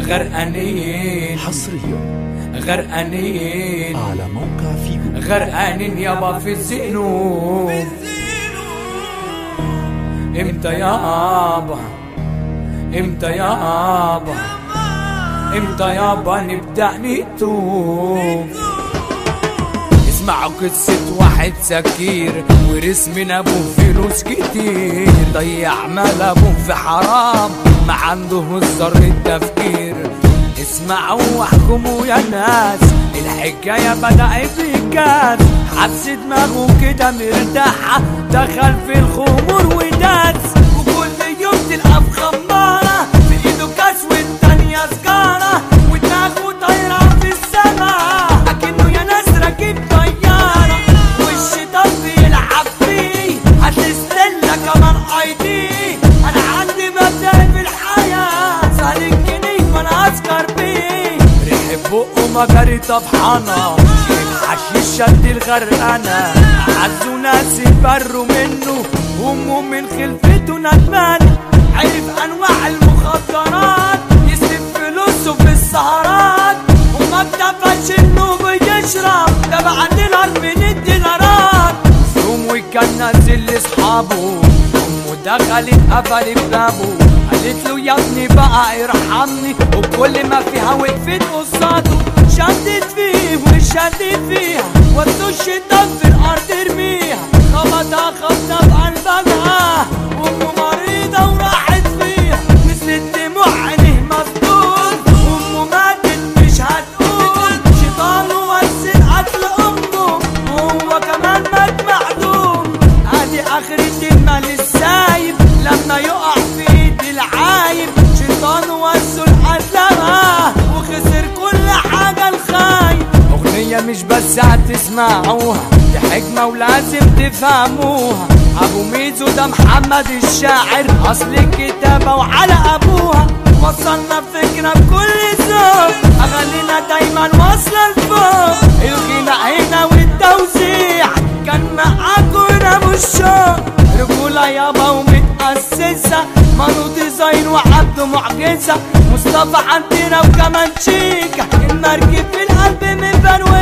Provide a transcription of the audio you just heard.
غرقانين حصريا غرقانين على موقع فيجو غرقانين يابا في الذنوب امتى يابا امتى يابا امتى يابا نبدأ نتوب اسمعوا قصة واحد سكير ورث من ابوه فلوس كتير ضيع مال ابوه في حرام ما عنده ذرة التفكير اسمعوا واحكموا يا ناس الحكاية بدأت بكاس حبس دماغه كده مرتاحة دخل في الخمور وداس وكل يوم تلقى في خمارة في ايده كاس والتانية سجارة ودماغه طايرة في السما اكنه يا ناس راكب طيارة والشيطان بيلعب فيه هتستنى كمان ايدي انا عندي مبدأ في الحياة سهل الجنيه وانا اسكر بيه ريح بقه مجاري طبحانة الحشيش شد الغرقانة عزوا ناس يبروا منه وامه من خلفته ندمانة عرف انواع المخدرات يصرف فلوسه في السهرات وما اكتفاش انه بيشرب ده بعد الارض من الدينارات يوم وكان نازل لاصحابه امه دخلت قفلت بابه قالت له يا ابني بقى ارحمني وكل ما فيها وقفت قصاده شدت فيه وشدت فيها ودوا الشيطان في الارض ارميها خبطها خبطه بقلبها امه مريضه وراحت فيها نزلت دموع عينيه مسدود امه ماتت مش هتقول شيطان وسل قتل امه وهو كمان مات معدوم ادي اخرة المال السايب لما يقع في ايد العايب شيطان وسل قتلها وخسر كل حاجة الخايب اغنية مش بس هتسمعوها دي حكمة ولازم تفهموها ابو ميزو ده محمد الشاعر اصل الكتابة وعلى ابوها وصلنا فكرة بكل ذوق اغانينا دايما واصلة لفوق الغناء هنا والتوزيع كان معاكوا هنا بالشوق رجولة يابا ومتأسسة مانو ديزاين وعبده معجزة مصطفى عندنا وكمان شيكا المركب في القلب من بنو